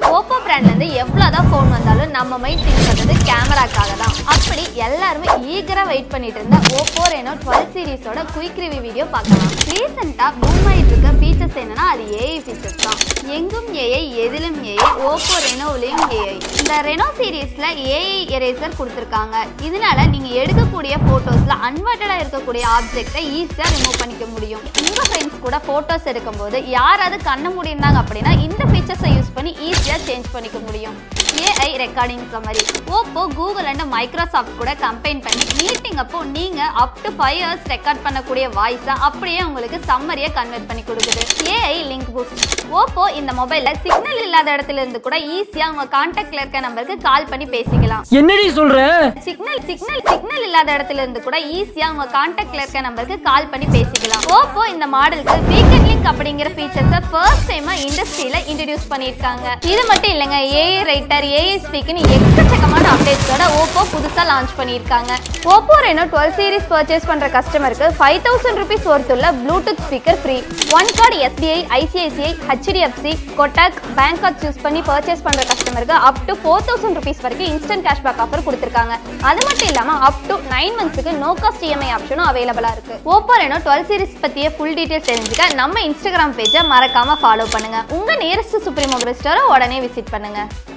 Oppo பிராண்ட்ல இருந்து எவ்வளவுதான் ஃபோன் வந்தாலும் நம்ம மைண்ட் திங்க் பண்றது கேமராக்காக தான் அப்படி எல்லாருமே ஈகரா வெயிட் பண்ணிட்டு இருந்த ஓப்போ ரெனோ டுவெல் சீரிஸோட குயிக் ரிவ்யூ வீடியோ பார்க்கலாம் ரீசெண்டா பூம் ஆயிட்டு இருக்க ஃபீச்சர்ஸ் என்னன்னா அது ஏஐ ஃபீச்சர்ஸ் தான் எங்கும் ஏஐ எதிலும் ஏஐ ஓப்போ ரெனோவிலையும் ஏஐ இந்த ரெனோ சீரிஸ்ல ஏஐ எரேசர் கொடுத்துருக்காங்க இதனால நீங்க எடுக்கக்கூடிய போட்டோஸ்ல அன்வான்டா இருக்கக்கூடிய ஆப்ஜெக்டை ஈஸியா ரிமூவ் பண்ணிக்க முடியும் உங்க ஃப்ரெண்ட்ஸ் கூட போட்டோஸ் எடுக்கும்போது யாராவது கண்ண முடியிருந்தாங்க அப்படின்னா இந்த ஃபீச்சர்ஸை யூஸ் பண்ணி ஈஸியா சேஞ்ச் பண்ணிக்க முடியும் AI recording summary Oppo Google and Microsoft கூட கம்பைன் பண்ணி மீட்டிங் அப்போ நீங்க up to five hours record பண்ணக்கூடிய வாய்ஸை அப்படியே உங்களுக்கு சம்மரியை கன்வெர்ட் பண்ணி கொடுக்குது ஏஐ லிங்க் பூஸ்ட் ஓப்போ இந்த மொபைல்ல சிக்னல் இல்லாத இடத்துல இருந்து கூட ஈஸியா உங்க கான்டாக்ட்ல இருக்க நம்பருக்கு கால் பண்ணி பேசிக்கலாம் என்னடி சொல்ற சிக்னல் சிக்னல் சிக்னல் இல்லாத இடத்துல இருந்து கூட ஈஸியா உங்க கான்டாக்ட்ல இருக்க நம்பருக்கு கால் பண்ணி பேசிக்கலாம் ஓப்போ இந்த மாடலுக்கு வீக்கெண்ட் லிங்க் அப்படிங்கிற ஃபீச்சர்ஸை ஃபர்ஸ்ட் டைமா இண்டஸ்ட்ரியில இன்ட்ரடியூஸ் பண்ணியிருக்காங்க இது மட்டும் இல்லைங்க ஏஐ ரைட்டர் ஏஐ ஸ்பீக்னு எக்கச்சக்கமான அப்டேட்ஸோட ஓப்போ புதுசா லான்ச் பண்ணியிருக்காங்க Oppo Reno twelve series purchase பண்ற கஸ்டமருக்கு ஃபைவ் தௌசண்ட் ருபீஸ் ஒர்த்துள்ள Bluetooth speaker free one card SBI ICICI HDFC Kotak bank card choose பண்ணி பர்ச்சேஸ் பண்ற கஸ்டமருக்கு up to four thousand rupees வரைக்கும் இன்ஸ்டன்ட் கேஷ்பேக் ஆஃபர் கொடுத்துருக்காங்க அது மட்டும் இல்லாம அப் டு நைன் மந்த்ஸ்க்கு நோ காஸ்ட் இஎம்ஐ ஆப்ஷனும் அவைலபிளா இருக்கு ஓப்போ ரெனோ டுவெல் சீரிஸ் பத்திய ஃபுல் டீடைல்ஸ் தெரிஞ்சுக்க நம்ம இன்ஸ்டாகிராம் பேஜை மறக்காம ஃபாலோ பண்ணுங்க உங்க நியரஸ்ட் சுப்ரீம் மொபைல் ஸ்டோரை உடனே விசிட் பண்ணுங்க